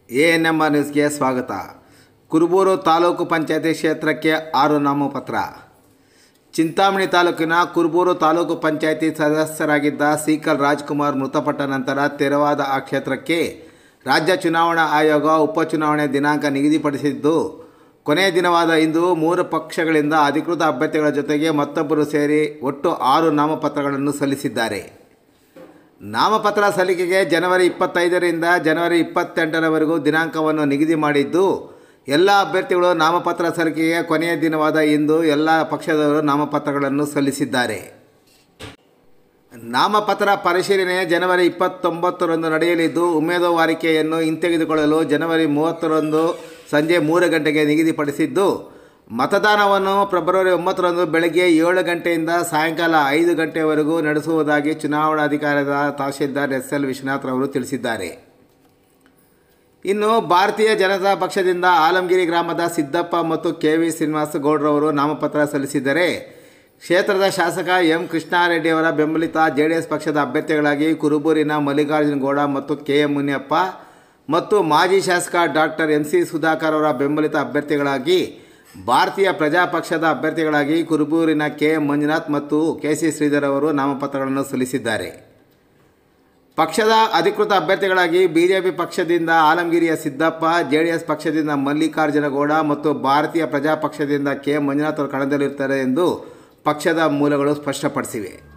A N M R ನ್ಯೂಸ್ಗೆ ಸ್ವಾಗತ ಕುರುಬೂರು ತಾಲೂಕು ಪಂಚಾಯತಿ ಕ್ಷೇತ್ರಕ್ಕೆ ಆರು ನಾಮಪತ್ರ ಚಿಂತಾಮಣಿ ತಾಲೂಕಿನ ಕುರುಬೂರು ತಾಲೂಕು ಪಂಚಾಯತಿ ಸದಸ್ಯರಾಗಿದ್ದ ಸೀಕಲ್ ರಾಜ್ಕುಮಾರ್ ಮೃತಪಟ್ಟ ನಂತರ ತೆರವಾದ ಆ ಕ್ಷೇತ್ರಕ್ಕೆ ರಾಜ್ಯ ಚುನಾವಣಾ ಆಯೋಗ ಉಪಚುನಾವಣೆ ದಿನಾಂಕ ನಿಗದಿಪಡಿಸಿದ್ದು ಕೊನೆಯ ದಿನವಾದ ಇಂದು ಮೂರು ಪಕ್ಷಗಳಿಂದ ಅಧಿಕೃತ ಅಭ್ಯರ್ಥಿಗಳ ಜೊತೆಗೆ ಮತ್ತೊಬ್ಬರು ಸೇರಿ ಒಟ್ಟು ಆರು ನಾಮಪತ್ರಗಳನ್ನು ಸಲ್ಲಿಸಿದ್ದಾರೆ ನಾಮಪತ್ರ ಸಲ್ಲಿಕೆಗೆ ಜನವರಿ ಇಪ್ಪತ್ತೈದರಿಂದ ಜನವರಿ ಇಪ್ಪತ್ತೆಂಟರವರೆಗೂ ದಿನಾಂಕವನ್ನು ನಿಗದಿ ಮಾಡಿದ್ದು ಎಲ್ಲ ಅಭ್ಯರ್ಥಿಗಳು ನಾಮಪತ್ರ ಸಲ್ಲಿಕೆಗೆ ಕೊನೆಯ ದಿನವಾದ ಇಂದು ಎಲ್ಲ ಪಕ್ಷದವರು ನಾಮಪತ್ರಗಳನ್ನು ಸಲ್ಲಿಸಿದ್ದಾರೆ ನಾಮಪತ್ರ ಪರಿಶೀಲನೆ ಜನವರಿ ಇಪ್ಪತ್ತೊಂಬತ್ತರಂದು ನಡೆಯಲಿದ್ದು ಉಮೇದುವಾರಿಕೆಯನ್ನು ಹಿಂತೆಗೆದುಕೊಳ್ಳಲು ಜನವರಿ ಮೂವತ್ತರಂದು ಸಂಜೆ ಮೂರು ಗಂಟೆಗೆ ನಿಗದಿಪಡಿಸಿದ್ದು ಮತದಾನವನ್ನು ಫೆಬ್ರವರಿ ಒಂಬತ್ತರಂದು ಬೆಳಗ್ಗೆ ಏಳು ಗಂಟೆಯಿಂದ ಸಾಯಂಕಾಲ ಐದು ಗಂಟೆವರೆಗೂ ನಡೆಸುವುದಾಗಿ ಚುನಾವಣಾಧಿಕಾರಿಯಾದ ತಹಶೀಲ್ದಾರ್ ಎಸ್ ಎಲ್ ವಿಶ್ವನಾಥ್ ರವರು ತಿಳಿಸಿದ್ದಾರೆ ಇನ್ನು ಭಾರತೀಯ ಜನತಾ ಪಕ್ಷದಿಂದ ಆಲಮಗಿರಿ ಗ್ರಾಮದ ಸಿದ್ದಪ್ಪ ಮತ್ತು ಕೆ ವಿ ಶ್ರೀನಿವಾಸ ಗೌಡ್ರವರು ನಾಮಪತ್ರ ಸಲ್ಲಿಸಿದರೆ ಕ್ಷೇತ್ರದ ಶಾಸಕ ಎಂ ಕೃಷ್ಣಾರೆಡ್ಡಿಯವರ ಬೆಂಬಲಿತ ಜೆ ಡಿ ಎಸ್ ಪಕ್ಷದ ಅಭ್ಯರ್ಥಿಗಳಾಗಿ ಕುರುಬೂರಿನ ಮಲ್ಲಿಕಾರ್ಜುನ ಗೌಡ ಮತ್ತು ಕೆ ಎಂ ಮುನಿಯಪ್ಪ ಮತ್ತು ಮಾಜಿ ಶಾಸಕ ಡಾಕ್ಟರ್ ಎಂ ಸಿ ಸುಧಾಕರ್ ಅವರ ಬೆಂಬಲಿತ ಅಭ್ಯರ್ಥಿಗಳಾಗಿ ಭಾರತೀಯ ಪ್ರಜಾ ಪಕ್ಷದ ಅಭ್ಯರ್ಥಿಗಳಾಗಿ ಕುರುಬೂರಿನ ಕೆ ಎಂ ಮಂಜುನಾಥ್ ಮತ್ತು ಕೆ ಸಿ ಶ್ರೀಧರ್ ಅವರು ನಾಮಪತ್ರಗಳನ್ನು ಸಲ್ಲಿಸಿದ್ದಾರೆ ಪಕ್ಷದ ಅಧಿಕೃತ ಅಭ್ಯರ್ಥಿಗಳಾಗಿ ಬಿಜೆಪಿ ಪಕ್ಷದಿಂದ ಆಲಮಗಿರಿಯ ಸಿದ್ದಪ್ಪ ಜೆ ಡಿ ಎಸ್ ಪಕ್ಷದಿಂದ ಮಲ್ಲಿಕಾರ್ಜುನ ಗೌಡ ಮತ್ತು ಭಾರತೀಯ ಪ್ರಜಾ ಪಕ್ಷದಿಂದ ಕೆ ಮಂಜುನಾಥ್ ಅವರು ಕಣದಲ್ಲಿರ್ತಾರೆ ಎಂದು ಪಕ್ಷದ ಮೂಲಗಳು ಸ್ಪಷ್ಟಪಡಿಸಿವೆ